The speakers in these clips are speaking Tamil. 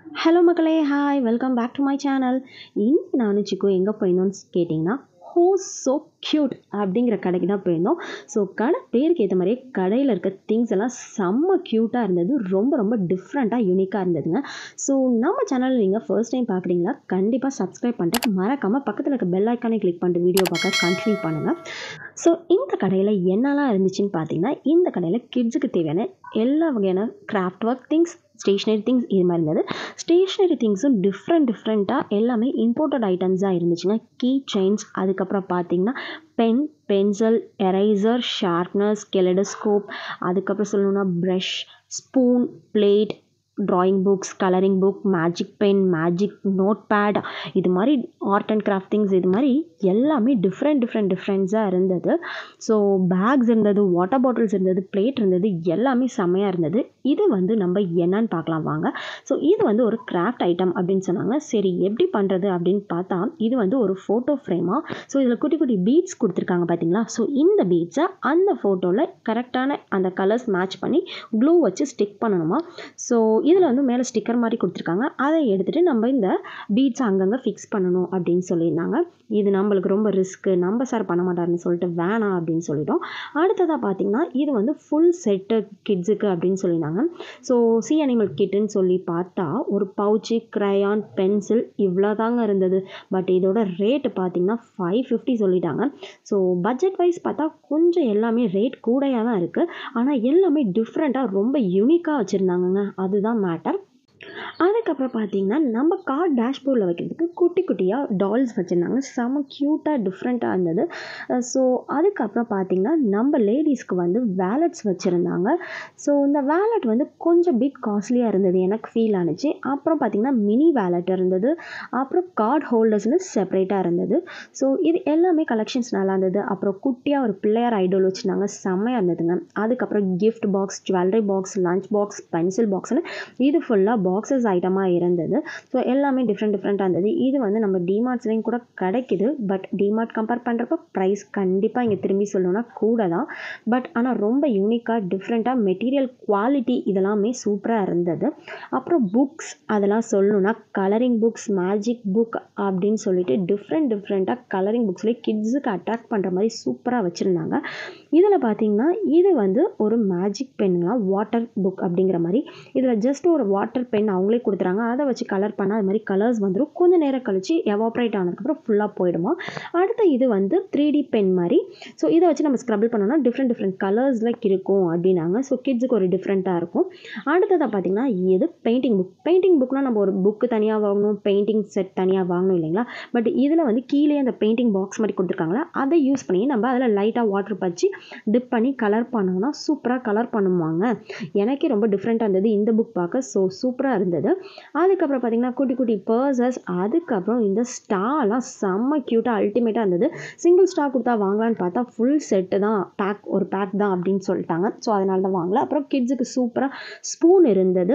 ஹலோ மக்களே hi welcome back to my channel இன்னைக்கு நானும் சிக்கோ எங்கே போயிருந்தோம்னு கேட்டிங்கன்னா ஹோ ஸோ க்யூட் அப்படிங்கிற கடைக்கு தான் போயிருந்தோம் ஸோ கடை பேருக்கு ஏற்ற மாதிரியே கடையில் இருக்க திங்ஸ் எல்லாம் செம்ம க்யூட்டாக இருந்தது ரொம்ப ரொம்ப டிஃப்ரெண்ட்டாக யூனிக்காக இருந்ததுங்க ஸோ நம்ம சேனலில் நீங்கள் ஃபர்ஸ்ட் டைம் பார்க்குறீங்களா கண்டிப்பாக சப்ஸ்கிரைப் பண்ணிட்டு மறக்காமல் பக்கத்தில் இருக்க பெல் ஐக்கானே கிளிக் பண்ணிட்டு வீடியோ பார்க்க கண்டினியூ பண்ணுங்கள் ஸோ இந்த கடையில் என்னெல்லாம் இருந்துச்சுன்னு பார்த்தீங்கன்னா இந்த கடையில் கிட்ஸுக்கு தேவையான எல்லா வகையான craft work things stationery things இது மாதிரி இருந்தது ஸ்டேஷ்னரி திங்ஸும் டிஃப்ரெண்ட் டிஃப்ரெண்ட்டாக எல்லாமே இம்போர்ட்டட் ஐட்டம்ஸாக இருந்துச்சுங்க கீ செயின்ஸ் அதுக்கப்புறம் பார்த்தீங்கன்னா pen pencil eraser sharpeners kaleidoscope அதுக்கப்புறம் சொல்லணும்னா brush spoon plate drawing books colouring book magic pen magic notepad இது மாதிரி ஆர்ட் அண்ட் கிராஃப்ட் திங்ஸ் இது மாதிரி எல்லாமே டிஃப்ரெண்ட் டிஃப்ரெண்ட் டிஃப்ரெண்ட்ஸாக இருந்தது ஸோ பேக்ஸ் இருந்தது வாட்டர் பாட்டில்ஸ் இருந்தது பிளேட் இருந்தது எல்லாமே செம்மையாக இருந்தது இது வந்து நம்ம என்னன்னு பார்க்கலாம் வாங்க ஸோ இது வந்து ஒரு கிராஃப்ட் ஐட்டம் அப்படின்னு சொன்னாங்க சரி எப்படி பண்ணுறது அப்படின்னு பார்த்தா இது வந்து ஒரு ஃபோட்டோ ஃப்ரேமாக ஸோ இதில் குட்டி குட்டி பீட்ஸ் கொடுத்துருக்காங்க பார்த்தீங்களா ஸோ இந்த பீட்ஸை அந்த ஃபோட்டோவில் கரெக்டான அந்த கலர்ஸ் மேட்ச் பண்ணி க்ளூ வச்சு ஸ்டிக் பண்ணணுமா ஸோ இதில் வந்து மேலே ஸ்டிக்கர் மாதிரி கொடுத்துருக்காங்க அதை எடுத்துகிட்டு நம்ம இந்த பீட்ஸ் அங்கங்கே ஃபிக்ஸ் பண்ணணும் அப்படின்னு சொல்லியிருந்தாங்க இது நம்மளுக்கு ரொம்ப ரிஸ்க்கு நம்ம சார் பண்ண மாட்டாருன்னு சொல்லிட்டு வேணாம் அப்படின்னு சொல்லிட்டோம் அடுத்ததாக பார்த்தீங்கன்னா இது வந்து ஃபுல் செட்டு கிட்ஸுக்கு அப்படின்னு சொல்லியிருந்தாங்க ஸோ சி அனிமல் கிட்டுன்னு சொல்லி பார்த்தா ஒரு பவுச்சு க்ரையான் பென்சில் இவ்வளோ தாங்க இருந்தது பட் இதோட ரேட்டு பார்த்தீங்கன்னா ஃபைவ் ஃபிஃப்டி சொல்லிட்டாங்க ஸோ பட்ஜெட் வைஸ் பார்த்தா கொஞ்சம் எல்லாமே ரேட் கூடையாக தான் இருக்குது ஆனால் எல்லாமே டிஃப்ரெண்ட்டாக ரொம்ப யூனிக்காக வச்சுருந்தாங்கங்க அதுதான் மேட்டர் அதுக்கப்புறம் பார்த்தீங்கன்னா நம்ம கார் டேஷ்போர்டில் வைக்கிறதுக்கு குட்டி குட்டியாக டால்ஸ் வச்சுருந்தாங்க செம க்யூட்டாக டிஃப்ரெண்ட்டாக இருந்தது ஸோ அதுக்கப்புறம் பார்த்தீங்கன்னா நம்ம லேடிஸ்க்கு வந்து வேலட்ஸ் வச்சுருந்தாங்க ஸோ இந்த வேலட் வந்து கொஞ்சம் பிட் காஸ்ட்லியாக இருந்தது எனக்கு ஃபீல் ஆனிச்சு அப்புறம் பார்த்தீங்கன்னா மினி வேலட் இருந்தது அப்புறம் கார்ட் ஹோல்டர்ஸ்னு செப்பரேட்டாக இருந்தது ஸோ இது எல்லாமே கலெக்ஷன்ஸ் நல்லா இருந்தது அப்புறம் குட்டியாக ஒரு பிள்ளையார் ஐடோல் வச்சுருந்தாங்க செம்மையாக இருந்ததுங்க அதுக்கப்புறம் gift box jewellery box lunch box pencil பாக்ஸ்னு இது ஃபுல்லாக பாக்ஸஸ் ஐட்டமாக இருந்தது ஸோ எல்லாமே டிஃப்ரெண்ட் டிஃப்ரெண்ட்டாக இருந்தது இது வந்து நம்ம டிமார்ட்ஸ்லேயும் கூட கிடைக்குது பட் டிமார்ட் கம்பேர் பண்ணுறப்ப ப்ரைஸ் கண்டிப்பாக இங்கே திரும்பி சொல்லணும்னா கூட தான் பட் ஆனால் ரொம்ப யூனிக்காக டிஃப்ரெண்ட்டாக மெட்டீரியல் குவாலிட்டி இதெல்லாமே சூப்பராக இருந்தது அப்புறம் புக்ஸ் அதெல்லாம் சொல்லணும்னா கலரிங் புக்ஸ் மேஜிக் புக் அப்படின்னு சொல்லிட்டு டிஃப்ரெண்ட் டிஃப்ரெண்ட்டாக கலரிங் புக்ஸ்லேயே கிட்ஸுக்கு அட்ராக்ட் பண்ணுற மாதிரி சூப்பராக வச்சுருந்தாங்க இதில் பார்த்தீங்கன்னா இது வந்து ஒரு மேஜிக் பென்னுங்களாம் வாட்டர் புக் அப்படிங்கிற மாதிரி இதில் ஜஸ்ட் ஒரு வாட்டர் பென் அவங்களே கொடுத்துறாங்க அதை வச்சு கலர் பண்ணால் அது மாதிரி கலர்ஸ் வந்துடும் கொஞ்சம் நேரம் கழிச்சு எவாப்ரேட் ஆனதுக்கப்புறம் ஃபுல்லாக போயிடுமா அடுத்து இது வந்து த்ரீ டி பென் மாதிரி ஸோ இதை வச்சு நம்ம ஸ்க்ரபிள் பண்ணோம்னா டிஃப்ரெண்ட் டிஃப்ரெண்ட் கலர்ஸில் இருக்கும் அப்படின்னாங்க ஸோ கிட்ஸுக்கு ஒரு டிஃப்ரெண்ட்டாக இருக்கும் அடுத்ததாக பார்த்தீங்கன்னா இது பெயிண்டிங் புக் பெயிண்டிங் புக்னால் நம்ம ஒரு புக்கு தனியாக வாங்கணும் பெயிண்டிங் செட் தனியாக வாங்கணும் இல்லைங்களா பட் இதில் வந்து கீழே அந்த பெயிண்டிங் பாக்ஸ் மாதிரி கொடுத்துருக்காங்களா அதை யூஸ் பண்ணி நம்ம அதில் லைட்டாக வாட்டர் பச்சு டிப் பண்ணி கலர் பண்ணோம்னா சூப்பராக கலர் பண்ணுவாங்க எனக்கே ரொம்ப டிஃப்ரெண்ட்டாக இருந்தது இந்த புக் பார்க்க ஸோ சூப்பராக இருந்தது அதுக்கப்புறம் பார்த்திங்கன்னா குட்டி குட்டி பர்சஸ் அதுக்கப்புறம் இந்த ஸ்டாலாம் செம்ம க்யூட்டாக அல்டிமேட்டாக இருந்தது சிங்கிள் ஸ்டார் கொடுத்தா வாங்கலான்னு பார்த்தா ஃபுல் செட்டு தான் பேக் ஒரு பேக் தான் அப்படின்னு சொல்லிட்டாங்க ஸோ அதனால தான் வாங்கல அப்புறம் கிட்ஸுக்கு சூப்பராக ஸ்பூன் இருந்தது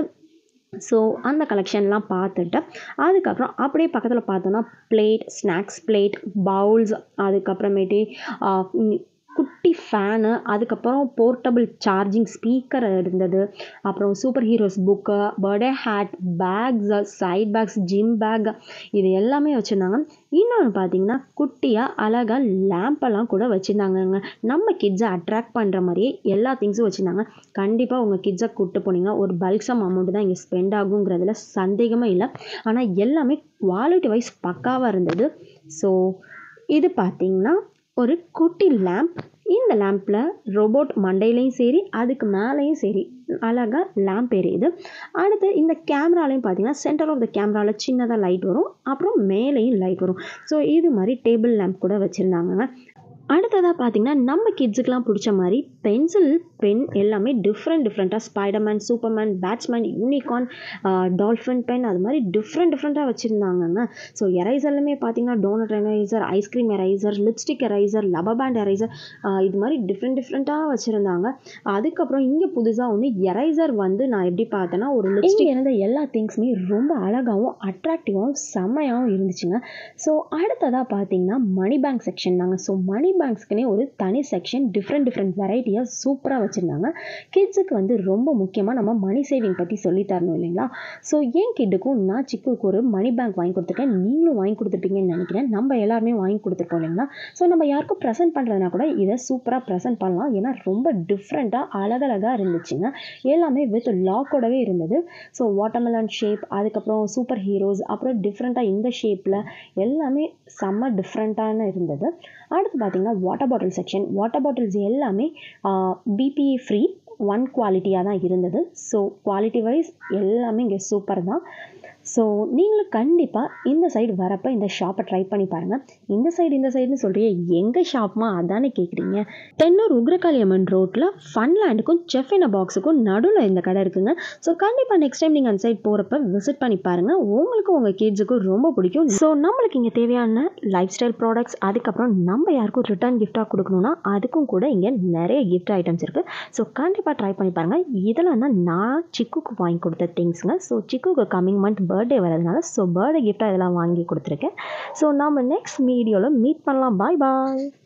ஸோ அந்த கலெக்ஷன்லாம் பார்த்துட்டு அதுக்கப்புறம் அப்படியே பக்கத்தில் பார்த்தோன்னா பிளேட் ஸ்நாக்ஸ் பிளேட் பவுல்ஸ் அதுக்கப்புறமேட்டு குட்டி ஃபேனு அதுக்கப்புறம் போர்ட்டபிள் சார்ஜிங் ஸ்பீக்கர் இருந்தது அப்புறம் superheroes book birthday hat bags side bags gym bag இது எல்லாமே வச்சுருந்தாங்க இன்னொன்று பார்த்தீங்கன்னா குட்டியாக அழகாக லேம்பெல்லாம் கூட வச்சுருந்தாங்கங்க நம்ம கிட்ஸை அட்ராக்ட் பண்ணுற மாதிரியே எல்லா திங்ஸும் வச்சுருந்தாங்க கண்டிப்பாக உங்கள் கிட்ஸை கூப்பிட்டு போனீங்கன்னா ஒரு பல்க் சம் அமௌண்ட் தான் இங்கே ஸ்பெண்ட் ஆகுங்கிறதுல சந்தேகமே இல்லை ஆனால் எல்லாமே குவாலிட்டி வைஸ் பக்காவாக இருந்தது ஸோ இது பார்த்திங்கன்னா ஒரு குட்டி லேம்ப் இந்த லேம்பில் ரோபோட் மண்டையிலையும் சரி அதுக்கு மேலேயும் சரி அழகாக லேம்ப் எரியுது அடுத்து இந்த கேமராலையும் பார்த்தீங்கன்னா சென்டர் ஆஃப் த கேமராவில் சின்னதாக லைட் வரும் அப்புறம் மேலேயும் லைட் வரும் ஸோ இது மாதிரி டேபிள் லேம்ப் கூட வச்சுருந்தாங்க அடுத்ததாக பார்த்தீங்கன்னா நம்ம கிட்ஸுக்கெலாம் பிடிச்ச மாதிரி பென்சில் பென் எல்லாமே டிஃப்ரெண்ட் டிஃப்ரெண்ட்டாக Spiderman Superman Batman unicorn dolphin pen அது மாதிரி டிஃப்ரெண்ட் டிஃப்ரெண்ட்டாக வச்சுருந்தாங்கங்க ஸோ எரைசர்லுமே பார்த்தீங்கன்னா donut eraser ice cream eraser lipstick eraser rubber band eraser இது மாதிரி டிஃப்ரெண்ட் டிஃப்ரெண்ட்டாக வச்சுருந்தாங்க அதுக்கப்புறம் இங்கே புதுசாக ஒன்று எரைசர் வந்து நான் எப்படி பார்த்தேன்னா ஒரு லிப்ஸ்டிக் இருந்த எல்லா திங்ஸுமே ரொம்ப அழகாகவும் அட்ராக்டிவாகவும் செம்மையாகவும் இருந்துச்சுங்க ஸோ அடுத்ததாக பார்த்தீங்கன்னா மணி பேங்க் செக்ஷன் தாங்க ஸோ மணி பேங்க்ஸ்க்குனே ஒரு தனி செக்ஷன் டிஃப்ரெண்ட் டிஃப்ரெண்ட் வெரைட்டியாக சூப்பராக வச்சுருந்தாங்க கிட்ஸுக்கு வந்து ரொம்ப முக்கியமாக நம்ம மணி சேவிங் பற்றி சொல்லி தரணும் இல்லைங்களா ஸோ என் கிட்டுக்கும் நான் சிக்குக்கு ஒரு மணி பேங்க் வாங்கி கொடுத்துருக்கேன் நீங்களும் வாங்கி கொடுத்துருப்பீங்கன்னு நினைக்கிறேன் நம்ம எல்லாருமே வாங்கி கொடுத்துருப்போம் இல்லைங்களா ஸோ நம்ம யாருக்கும் ப்ரெசென்ட் பண்ணுறதுனா கூட இதை சூப்பராக ப்ரெசென்ட் பண்ணலாம் ஏன்னா ரொம்ப டிஃப்ரெண்ட்டாக அழகழகாக இருந்துச்சுங்க எல்லாமே வித் லாக்கோடவே இருந்தது ஸோ வாட்டர்மெலன் ஷேப் அதுக்கப்புறம் சூப்பர் ஹீரோஸ் அப்புறம் டிஃப்ரெண்ட்டாக இந்த ஷேப்பில் எல்லாமே செம்ம டிஃப்ரெண்ட்டான இருந்தது அடுத்து பார்த்தீங்கன்னா water bottle section water bottles எல்லாமே பிபிஏ ஃப்ரீ ஒன் குவாலிட்டியாக தான் இருந்தது ஸோ குவாலிட்டி வைஸ் எல்லாமே இங்கே சூப்பர் தான் ஸோ நீங்களும் கண்டிப்பாக இந்த சைடு வரப்போ இந்த ஷாப்பை ட்ரை பண்ணி பாருங்கள் இந்த சைடு இந்த சைடுன்னு சொல்கிறிய எங்கள் ஷாப்மா அதானே கேட்குறீங்க தென்னூர் உக்ரகாளி அம்மன் ரோட்டில் ஃபன்லேண்டுக்கும் செஃபின பாக்ஸுக்கும் நடுவில் இந்த கடை இருக்குங்க ஸோ கண்டிப்பாக நெக்ஸ்ட் டைம் நீங்கள் அந்த சைடு போகிறப்ப விசிட் பண்ணி பாருங்கள் உங்களுக்கும் உங்கள் கிட்ஸுக்கும் ரொம்ப பிடிக்கும் ஸோ நம்மளுக்கு இங்கே தேவையான லைஃப் ஸ்டைல் ப்ராடக்ட்ஸ் அதுக்கப்புறம் நம்ம யாருக்கும் ரிட்டர்ன் கிஃப்டாக கொடுக்கணும்னா அதுக்கும் கூட இங்கே நிறைய கிஃப்ட் ஐட்டம்ஸ் இருக்குது ஸோ கண்டிப்பாக ட்ரை பண்ணி பாருங்கள் இதெல்லாம் தான் நான் சிக்குக்கு வாங்கி கொடுத்த திங்ஸுங்க ஸோ சிக்குக்கு கம்மிங் மந்த் பர்த்டே வரதுனால ஸோ பர்த்டே கிஃப்டாக இதெல்லாம் வாங்கி கொடுத்துருக்கேன் ஸோ நம்ம நெக்ஸ்ட் வீடியோவில் மீட் பண்ணலாம் பாய் பாய்